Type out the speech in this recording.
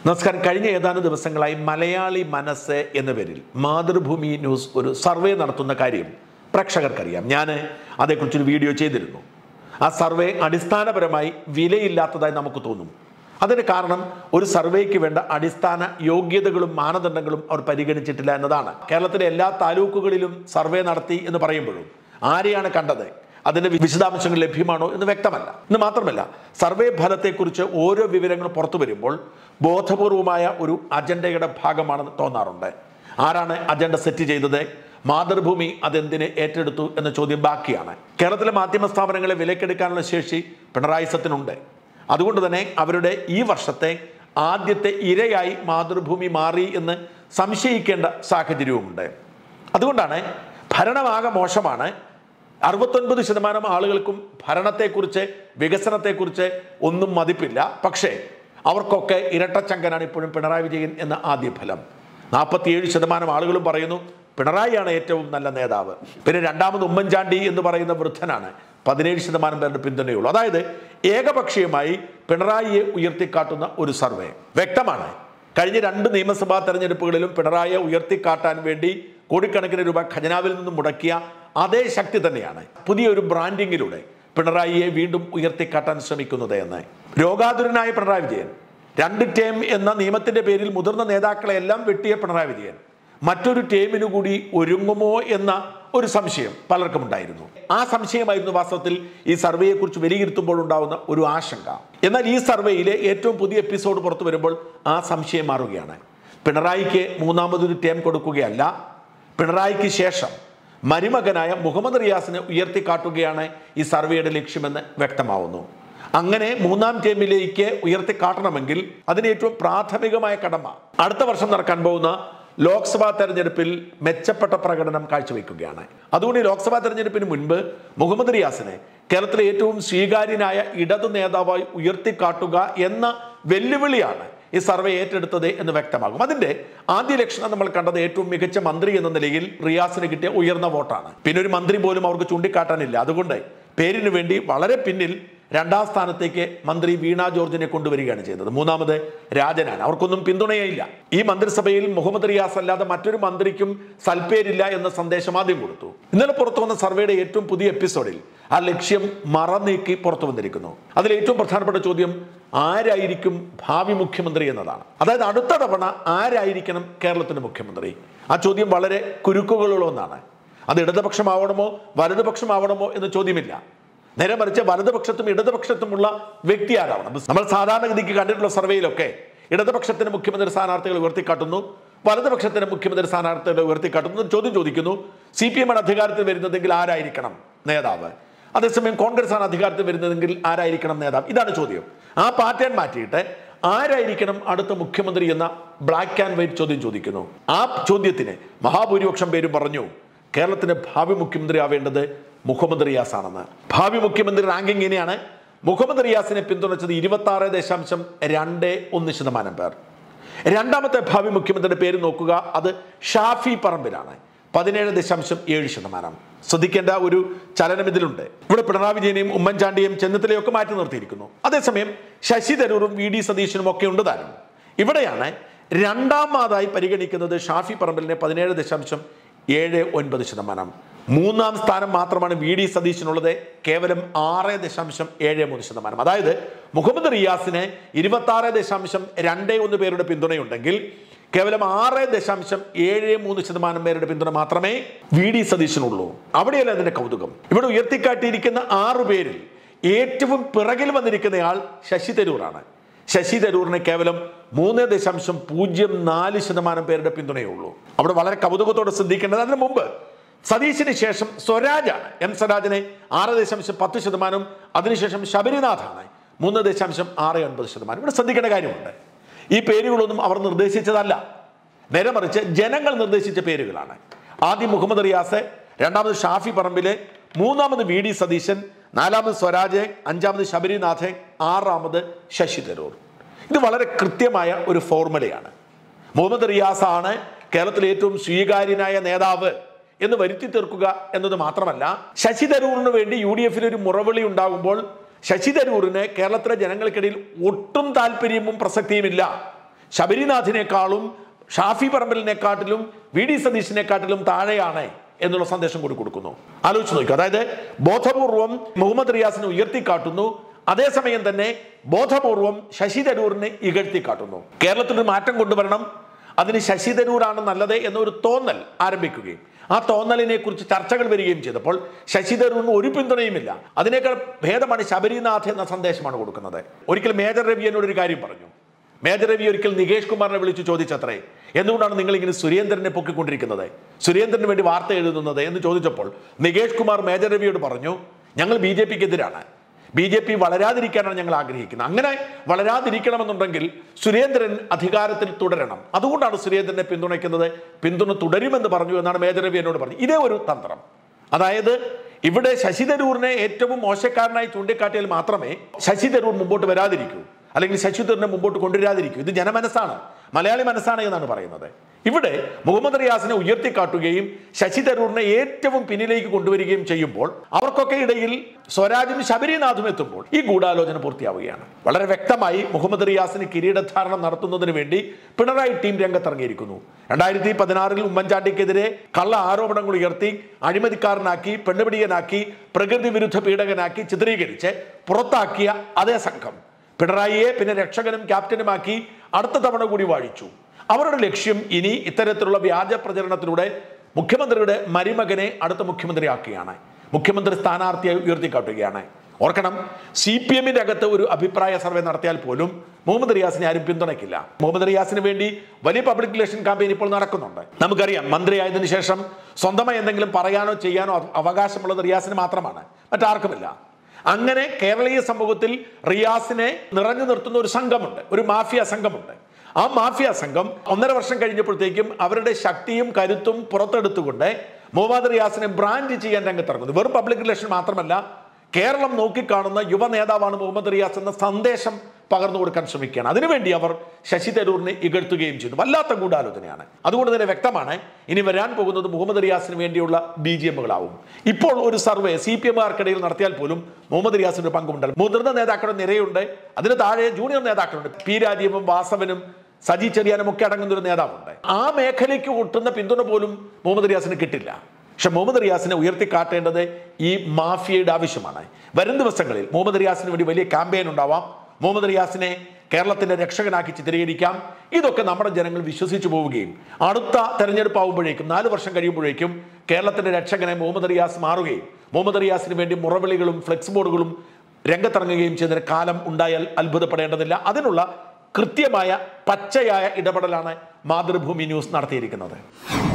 നമസ്കാരം കഴിഞ്ഞ ഏതാനും ദിവസങ്ങളായി മലയാളി മനസ്സ് എന്ന പേരിൽ മാതൃഭൂമി ന്യൂസ് ഒരു സർവേ നടത്തുന്ന കാര്യം പ്രേക്ഷകർക്കറിയാം ഞാൻ അതേക്കുറിച്ചൊരു വീഡിയോ ചെയ്തിരുന്നു ആ സർവേ അടിസ്ഥാനപരമായി വിലയില്ലാത്തതായി നമുക്ക് തോന്നും അതിന് കാരണം ഒരു സർവേക്ക് വേണ്ട അടിസ്ഥാന യോഗ്യതകളും മാനദണ്ഡങ്ങളും അവർ പരിഗണിച്ചിട്ടില്ല എന്നതാണ് കേരളത്തിലെ എല്ലാ താലൂക്കുകളിലും സർവേ നടത്തി എന്ന് പറയുമ്പോഴും ആരെയാണ് കണ്ടത് അതിന്റെ വിശദാംശങ്ങൾ ലഭ്യമാണോ എന്ന് വ്യക്തമല്ല എന്ന് മാത്രമല്ല സർവേ ഫലത്തെക്കുറിച്ച് ഓരോ വിവരങ്ങളും പുറത്തു വരുമ്പോൾ ബോധപൂർവമായ ഒരു അജണ്ടയുടെ ഭാഗമാണെന്ന് തോന്നാറുണ്ട് ആരാണ് അജണ്ട സെറ്റ് ചെയ്തത് മാതൃഭൂമി അതെന്തിനെ ഏറ്റെടുത്തു എന്ന ചോദ്യം ബാക്കിയാണ് കേരളത്തിലെ മാധ്യമ സ്ഥാപനങ്ങളെ വിലക്കെടുക്കാനുള്ള ശേഷി പിണറായി സത്തിനുണ്ട് അതുകൊണ്ട് തന്നെ അവരുടെ ഈ വർഷത്തെ ആദ്യത്തെ ഇരയായി മാതൃഭൂമി മാറി എന്ന് സംശയിക്കേണ്ട സാഹചര്യവുമുണ്ട് അതുകൊണ്ടാണ് ഭരണമാകെ മോശമാണ് അറുപത്തൊൻപത് ശതമാനം ആളുകൾക്കും ഭരണത്തെക്കുറിച്ച് വികസനത്തെക്കുറിച്ച് ഒന്നും മതിപ്പില്ല പക്ഷേ അവർക്കൊക്കെ ഇരട്ടച്ചങ്കനാണ് ഇപ്പോഴും പിണറായി വിജയൻ എന്ന ആദ്യ ഫലം നാൽപ്പത്തിയേഴ് ശതമാനം ആളുകളും പറയുന്നു പിണറായിയാണ് ഏറ്റവും നല്ല നേതാവ് പിന്നെ രണ്ടാമത് ഉമ്മൻചാണ്ടി എന്ന് പറയുന്ന വൃദ്ധനാണ് പതിനേഴ് ശതമാനം പേരുടെ പിന്തുണയുള്ളൂ അതായത് ഏകപക്ഷീയമായി പിണറായിയെ ഉയർത്തിക്കാട്ടുന്ന ഒരു സർവേ വ്യക്തമാണ് കഴിഞ്ഞ രണ്ട് നിയമസഭാ തെരഞ്ഞെടുപ്പുകളിലും പിണറായിയെ ഉയർത്തിക്കാട്ടാൻ വേണ്ടി കോടിക്കണക്കിന് രൂപ ഖജനാവിൽ നിന്നും മുടക്കിയ അതേ ശക്തി തന്നെയാണ് പുതിയൊരു ബ്രാൻഡിങ്ങിലൂടെ പിണറായിയെ വീണ്ടും ഉയർത്തിക്കാട്ടാൻ ശ്രമിക്കുന്നത് എന്ന് രോഗാതുരനായ പിണറായി വിജയൻ രണ്ട് ടേം എന്ന നിയമത്തിന്റെ പേരിൽ മുതിർന്ന നേതാക്കളെ എല്ലാം വെട്ടിയ പിണറായി വിജയൻ മറ്റൊരു ടേമിനു കൂടി ഒരുങ്ങുമോ എന്ന ഒരു സംശയം പലർക്കും ഉണ്ടായിരുന്നു ആ സംശയമായിരുന്നു വാസ്തവത്തിൽ ഈ സർവേയെ കുറിച്ച് വിലയിരുത്തുമ്പോൾ ഉണ്ടാവുന്ന ഒരു ആശങ്ക എന്നാൽ ഈ സർവേയിലെ ഏറ്റവും പുതിയ എപ്പിസോഡ് പുറത്തു വരുമ്പോൾ ആ സംശയം മാറുകയാണ് പിണറായിക്ക് മൂന്നാമതൊരു ടേം കൊടുക്കുകയല്ല പിണറായിക്ക് ശേഷം മരുമകനായ മുഹമ്മദ് റിയാസിനെ ഉയർത്തിക്കാട്ടുകയാണ് ഈ സർവേയുടെ ലക്ഷ്യമെന്ന് വ്യക്തമാവുന്നു അങ്ങനെ മൂന്നാം ടീമിലേക്ക് ഉയർത്തിക്കാട്ടണമെങ്കിൽ അതിന് ഏറ്റവും പ്രാഥമികമായ കടമ അടുത്ത വർഷം നടക്കാൻ പോകുന്ന ലോക്സഭാ തെരഞ്ഞെടുപ്പിൽ മെച്ചപ്പെട്ട പ്രകടനം കാഴ്ചവെക്കുകയാണ് അതുകൊണ്ട് ഈ ലോക്സഭാ തെരഞ്ഞെടുപ്പിന് മുൻപ് മുഹമ്മദ് റിയാസിനെ കേരളത്തിലെ ഏറ്റവും സ്വീകാര്യനായ ഇടതു നേതാവായി ഉയർത്തിക്കാട്ടുക എന്ന വെല്ലുവിളിയാണ് ഈ സർവേ ഏറ്റെടുത്തത് എന്ന് വ്യക്തമാകും അതിന്റെ ആദ്യ ലക്ഷണം നമ്മൾ കണ്ടത് ഏറ്റവും മികച്ച മന്ത്രി എന്ന നിലയിൽ റിയാസിന് കിട്ടിയ ഉയർന്ന വോട്ടാണ് പിന്നെ ഒരു മന്ത്രി പോലും അവർക്ക് ചൂണ്ടിക്കാട്ടാനില്ല അതുകൊണ്ട് പേരിന് വേണ്ടി വളരെ പിന്നിൽ രണ്ടാം സ്ഥാനത്തേക്ക് മന്ത്രി വീണ ജോർജിനെ കൊണ്ടുവരികയാണ് ചെയ്തത് മൂന്നാമത് രാജനാണ് അവർക്കൊന്നും പിന്തുണയേയില്ല ഈ മന്ത്രിസഭയിൽ മുഹമ്മദ് റിയാസ് അല്ലാതെ മറ്റൊരു മന്ത്രിക്കും സൽപ്പേരില്ല എന്ന സന്ദേശം ആദ്യം കൊടുത്തു ഇന്നലെ പുറത്തു വന്ന സർവേയുടെ ഏറ്റവും പുതിയ എപ്പിസോഡിൽ ആ ലക്ഷ്യം മറനീക്കി പുറത്തു വന്നിരിക്കുന്നു അതിൽ ഏറ്റവും പ്രധാനപ്പെട്ട ചോദ്യം ആരായിരിക്കും ഭാവി മുഖ്യമന്ത്രി എന്നതാണ് അതായത് അടുത്ത തവണ ആരായിരിക്കണം കേരളത്തിന്റെ മുഖ്യമന്ത്രി ആ ചോദ്യം വളരെ കുരുക്കുകളുള്ള ഒന്നാണ് അത് ഇടതുപക്ഷമാവണമോ വലതുപക്ഷമാവണമോ എന്ന ചോദ്യമില്ല നേരെ മറിച്ച് വലതുപക്ഷത്തും ഇടതുപക്ഷത്തുമുള്ള വ്യക്തി ആരാവണം നമ്മൾ സാധാരണഗതിക്ക് കണ്ടിട്ടുള്ള സർവേയിലൊക്കെ ഇടതുപക്ഷത്തിന് മുഖ്യമന്ത്രി സ്ഥാനാർത്ഥികൾ ഉയർത്തിക്കാട്ടുന്നു വലതുപക്ഷത്തിന് മുഖ്യമന്ത്രി സ്ഥാനാർത്ഥികളെ ഉയർത്തിക്കാട്ടുന്നു ചോദ്യം ചോദിക്കുന്നു സി പി എമ്മാണ് അധികാരത്തിൽ വരുന്നതെങ്കിൽ ആരായിരിക്കണം നേതാവ് അതേസമയം കോൺഗ്രസ് ആണ് അധികാരത്തിൽ വരുന്നതെങ്കിൽ ആരായിരിക്കണം നേതാവ് ഇതാണ് ചോദ്യം ആ പാറ്റേൺ മാറ്റിയിട്ട് ആരായിരിക്കണം അടുത്ത മുഖ്യമന്ത്രി എന്ന ബ്ലാക്ക് ആൻഡ് വൈറ്റ് ചോദ്യം ചോദിക്കുന്നു ആ ചോദ്യത്തിന് മഹാഭൂരിപക്ഷം പേരും പറഞ്ഞു കേരളത്തിന്റെ ഭാവി മുഖ്യമന്ത്രി ആവേണ്ടത് മുഹമ്മദ് റിയാസ് ആണെന്ന് ഭാവി മുഖ്യമന്ത്രി റാങ്കിങ് ഇങ്ങനെയാണ് മുഹമ്മദ് റിയാസിനെ പിന്തുണച്ചത് ഇരുപത്തി ആറ് ദശാംശം രണ്ട് ഒന്ന് ശതമാനം പേർ രണ്ടാമത്തെ ഭാവി മുഖ്യമന്ത്രിയുടെ പേര് നോക്കുക അത് ഷാഫി പറമ്പിലാണ് പതിനേഴ് ദശാംശം ഏഴ് ശതമാനം ശ്രദ്ധിക്കേണ്ട ഒരു ചലനം ഇതിലുണ്ട് ഇവിടെ പിണറായി വിജയനെയും ഉമ്മൻചാണ്ടിയും ചെന്നിത്തലയും ഒക്കെ മാറ്റി നിർത്തിയിരിക്കുന്നു അതേസമയം ശശി തരൂറും വി ഡി സതീശനും ഒക്കെ ഉണ്ട് താനും ഇവിടെയാണ് രണ്ടാമതായി പരിഗണിക്കുന്നത് ഷാഫി പറമ്പലിനെ പതിനേഴ് ദശാംശം ഏഴ് ഒൻപത് ശതമാനം മൂന്നാം സ്ഥാനം മാത്രമാണ് വി ഡി സതീശനുള്ളത് കേവലം ആറ് ദശാംശം ഏഴ് മൂന്ന് ശതമാനം അതായത് മുഹമ്മദ് റിയാസിന് ഇരുപത്തി ആറ് ദശാംശം രണ്ട് ഒന്ന് പേരുടെ പിന്തുണയുണ്ടെങ്കിൽ കേവലം ആറ് ദശാംശം ഏഴ് മൂന്ന് ശതമാനം പേരുടെ പിന്തുണ മാത്രമേ വി ഡി സതീശനുള്ളൂ അവിടെയല്ല അതിന്റെ കൗതുകം ഇവിടെ ഉയർത്തിക്കാട്ടിയിരിക്കുന്ന ആറു പേരിൽ ഏറ്റവും പിറകിൽ വന്നിരിക്കുന്നയാൾ ശശി തരൂറാണ് ശശി തരൂറിന് കേവലം മൂന്ന് ദശാംശം പൂജ്യം നാല് ശതമാനം പേരുടെ പിന്തുണയേ ഉള്ളൂ അവിടെ വളരെ കൗതുകത്തോടെ ശ്രദ്ധിക്കേണ്ടത് അതിനു മുമ്പ് സതീശിന് ശേഷം സ്വരാജാണ് എം സ്വരാജിനെ ആറ് ദശാംശം പത്ത് ശതമാനം അതിനുശേഷം ശബരിനാഥാണ് മൂന്ന് ദശാംശം ആറ് ഒൻപത് ശതമാനം ഇവിടെ ശ്രദ്ധിക്കേണ്ട കാര്യമുണ്ട് ഈ പേരുകളൊന്നും അവർ നിർദ്ദേശിച്ചതല്ല നേരെ മറിച്ച് ജനങ്ങൾ നിർദ്ദേശിച്ച പേരുകളാണ് ആദ്യം മുഹമ്മദ് റിയാസ് രണ്ടാമത് ഷാഫി പറമ്പില് മൂന്നാമത് വി ഡി സതീശൻ നാലാമത് സ്വരാജ് അഞ്ചാമത് ശബരിനാഥ് ആറാമത് ശശി തരൂർ ഇത് വളരെ കൃത്യമായ ഒരു ഫോർമുലയാണ് മുഹമ്മദ് റിയാസ് ആണ് കേരളത്തിലെ ഏറ്റവും സ്വീകാര്യനായ നേതാവ് എന്ന് വരുത്തി തീർക്കുക എന്നത് മാത്രമല്ല ശശി തരൂറിന് വേണ്ടി യു ഡി എഫിൽ ഒരു മുറവിളി ഉണ്ടാകുമ്പോൾ ശശി തരൂറിന് കേരളത്തിലെ ജനങ്ങൾക്കിടയിൽ ഒട്ടും താല്പര്യവും പ്രസക്തിയുമില്ല ശബരിനാഥിനേക്കാളും ഷാഫി പറമ്പലിനെക്കാട്ടിലും വി ഡി സതീശിനെക്കാട്ടിലും താഴെയാണ് എന്നുള്ള സന്ദേശം കൂടി കൊടുക്കുന്നു ആലോചിച്ച് നോക്കുക അതായത് ബോധപൂർവം മുഹമ്മദ് റിയാസിനെ ഉയർത്തിക്കാട്ടുന്നു അതേസമയം തന്നെ ബോധപൂർവം ശശി തരൂരിനെ ഇകഴ്ത്തിക്കാട്ടുന്നു കേരളത്തിൽ ഒരു മാറ്റം കൊണ്ടുവരണം അതിന് ശശി തരൂരാണ് നല്ലത് എന്നൊരു തോന്നൽ ആരംഭിക്കുകയും ആ തോന്നലിനെ കുറിച്ച് ചർച്ചകൾ വരികയും ചെയ്തപ്പോൾ ശശി തരൂരിന് ഒരു പിന്തുണയുമില്ല അതിനേക്കാൾ ഭേദമാണ് ശബരിനാഥ് എന്ന സന്ദേശമാണ് കൊടുക്കുന്നത് ഒരിക്കൽ മേജർ രവി എന്നോട് ഒരു കാര്യം പറഞ്ഞു മേജർ രവി ഒരിക്കൽ നികേഷ് കുമാറിനെ വിളിച്ചു ചോദിച്ചത്രേ എന്തുകൊണ്ടാണ് നിങ്ങൾ ഇങ്ങനെ സുരേന്ദ്രനെ പൊക്കിക്കൊണ്ടിരിക്കുന്നത് സുരേന്ദ്രന് വേണ്ടി വാർത്ത എഴുതുന്നത് എന്ന് ചോദിച്ചപ്പോൾ നികേഷ് കുമാർ മേജർ രവിയോട് പറഞ്ഞു ഞങ്ങൾ ബി ജെ പിക്ക് എതിരാണ് ബി ജെ പി വളരാതിരിക്കാനാണ് ഞങ്ങൾ ആഗ്രഹിക്കുന്നത് അങ്ങനെ വളരാതിരിക്കണമെന്നുണ്ടെങ്കിൽ സുരേന്ദ്രൻ അധികാരത്തിൽ തുടരണം അതുകൊണ്ടാണ് സുരേന്ദ്രനെ പിന്തുണയ്ക്കുന്നത് പിന്തുണ തുടരുമെന്ന് പറഞ്ഞു എന്നാണ് മേജർ രവി എന്നോട് പറഞ്ഞു ഇതേ ഒരു തന്ത്രം അതായത് ഇവിടെ ശശി തരൂരിനെ ഏറ്റവും മോശക്കാരനായി ചൂണ്ടിക്കാട്ടിയാൽ മാത്രമേ ശശി തരൂർ മുമ്പോട്ട് വരാതിരിക്കൂ അല്ലെങ്കിൽ ശശി തരൂരിനെ മുമ്പോട്ട് കൊണ്ടുവരാതിരിക്കൂ ഇത് ജനമനസ്സാണ് മലയാളി മനസ്സാണ് എന്നാണ് പറയുന്നത് ഇവിടെ മുഹമ്മദ് റിയാസിനെ ഉയർത്തിക്കാട്ടുകയും ശശി തരൂരിനെ ഏറ്റവും പിന്നിലേക്ക് കൊണ്ടുവരികയും ചെയ്യുമ്പോൾ അവർക്കൊക്കെ ഇടയിൽ സ്വരാജും ശബരിനാഥും എത്തുമ്പോൾ ഈ ഗൂഢാലോചന പൂർത്തിയാവുകയാണ് വളരെ വ്യക്തമായി മുഹമ്മദ് റിയാസിന് കിരീടധാരണം നടത്തുന്നതിന് വേണ്ടി പിണറായി ടീം രംഗത്തിറങ്ങിയിരിക്കുന്നു രണ്ടായിരത്തി പതിനാറിൽ ഉമ്മൻചാണ്ടിക്കെതിരെ കള്ള ആരോപണങ്ങൾ ഉയർത്തി അഴിമതിക്കാരനാക്കി പെണ്ണുപിടിയനാക്കി പ്രകൃതി വിരുദ്ധ പീഡകനാക്കി ചിത്രീകരിച്ച് പുറത്താക്കിയ അതേ സംഘം പിണറായിയെ പിന്നെ രക്ഷകനും ക്യാപ്റ്റനുമാക്കി അടുത്ത തവണ കൂടി വാഴിച്ചു അവരുടെ ലക്ഷ്യം ഇനി ഇത്തരത്തിലുള്ള വ്യാജ പ്രചരണത്തിലൂടെ മുഖ്യമന്ത്രിയുടെ മരുമകനെ അടുത്ത മുഖ്യമന്ത്രിയാക്കുകയാണ് മുഖ്യമന്ത്രി സ്ഥാനാർത്ഥിയായി ഉയർത്തിക്കാട്ടുകയാണ് ഓർക്കണം സി പി എമ്മിന്റെ അകത്ത് ഒരു അഭിപ്രായ സർവേ നടത്തിയാൽ പോലും മുഹമ്മദ് റിയാസിനെ ആരും പിന്തുണയ്ക്കില്ല മുഹമ്മദ് റിയാസിന് വേണ്ടി വലിയ പബ്ലിക് റിലേഷൻ ക്യാമ്പയിൻ ഇപ്പോൾ നടക്കുന്നുണ്ട് നമുക്കറിയാം മന്ത്രിയായതിനു ശേഷം സ്വന്തമായി എന്തെങ്കിലും പറയാനോ ചെയ്യാനോ അവകാശമുള്ളത് റിയാസിന് മാത്രമാണ് മറ്റാർക്കുമില്ല അങ്ങനെ കേരളീയ സമൂഹത്തിൽ റിയാസിനെ നിറഞ്ഞു നിർത്തുന്ന ഒരു സംഘമുണ്ട് ഒരു മാഫിയ സംഘമുണ്ട് ആ മാഫിയ സംഘം ഒന്നര വർഷം കഴിഞ്ഞപ്പോഴത്തേക്കും അവരുടെ ശക്തിയും കരുത്തും പുറത്തെടുത്തുകൊണ്ട് മുഹമ്മദ് റിയാസിനെ ബ്രാൻഡ് ചെയ്യാൻ രംഗത്തിറങ്ങുന്നു വെറും പബ്ലിക് റിലേഷൻ മാത്രമല്ല കേരളം നോക്കിക്കാണുന്ന യുവ നേതാവാണ് മുഹമ്മദ് റിയാസ് എന്ന സന്ദേശം പകർന്നു കൊടുക്കാൻ ശ്രമിക്കുകയാണ് അതിനുവേണ്ടി അവർ ശശി തരൂരിനെ ഇകഴ്ത്തുകയും ചെയ്തു വല്ലാത്ത ഗൂഢാലോചനയാണ് അതുകൊണ്ട് തന്നെ വ്യക്തമാണ് ഇനി വരാൻ പോകുന്നത് മുഹമ്മദ് റിയാസിന് വേണ്ടിയുള്ള ബി ജി എമ്മുകളാവും ഇപ്പോൾ ഒരു സർവേ സി പി എമ്മുകാർക്കിടയിൽ നടത്തിയാൽ പോലും മുഹമ്മദ് റിയാസിന് ഒരു പങ്കുമുണ്ട് മുതിർന്ന നേതാക്കളുടെ നിരയുണ്ട് അതിന് താഴെ ജൂനിയർ നേതാക്കളുണ്ട് പി രാജീവും വാസവനും സജി ചെറിയാനും ഒക്കെ അടങ്ങുന്ന ഒരു നേതാവുണ്ട് ആ മേഖലയ്ക്ക് ഒട്ടുന്ന പിന്തുണ പോലും മുഹമ്മദ് റിയാസിന് കിട്ടില്ല പക്ഷെ മുഹമ്മദ് റിയാസിനെ ഉയർത്തിക്കാട്ടേണ്ടത് ഈ മാഫിയയുടെ ആവശ്യമാണ് വരും ദിവസങ്ങളിൽ മുഹമ്മദ് റിയാസിന് വേണ്ടി വലിയ ക്യാമ്പയിൻ ഉണ്ടാവാം മുഹമ്മദ് റിയാസിനെ കേരളത്തിന്റെ രക്ഷകനാക്കി ചിത്രീകരിക്കാം ഇതൊക്കെ നമ്മുടെ ജനങ്ങൾ വിശ്വസിച്ചു പോവുകയും അടുത്ത തെരഞ്ഞെടുപ്പ് ആവുമ്പോഴേക്കും നാല് വർഷം കഴിയുമ്പോഴേക്കും കേരളത്തിന്റെ രക്ഷകനെ മുഹമ്മദ് റിയാസ് മാറുകയും മുഹമ്മദ് റിയാസിന് വേണ്ടി മുറവിളികളും ഫ്ലെക്സ് ബോർഡുകളും രംഗത്തിറങ്ങുകയും ചെയ്യുന്ന കാലം ഉണ്ടായാൽ അത്ഭുതപ്പെടേണ്ടതില്ല അതിനുള്ള കൃത്യമായ പച്ചയായ ഇടപെടലാണ് മാതൃഭൂമി ന്യൂസ് നടത്തിയിരിക്കുന്നത്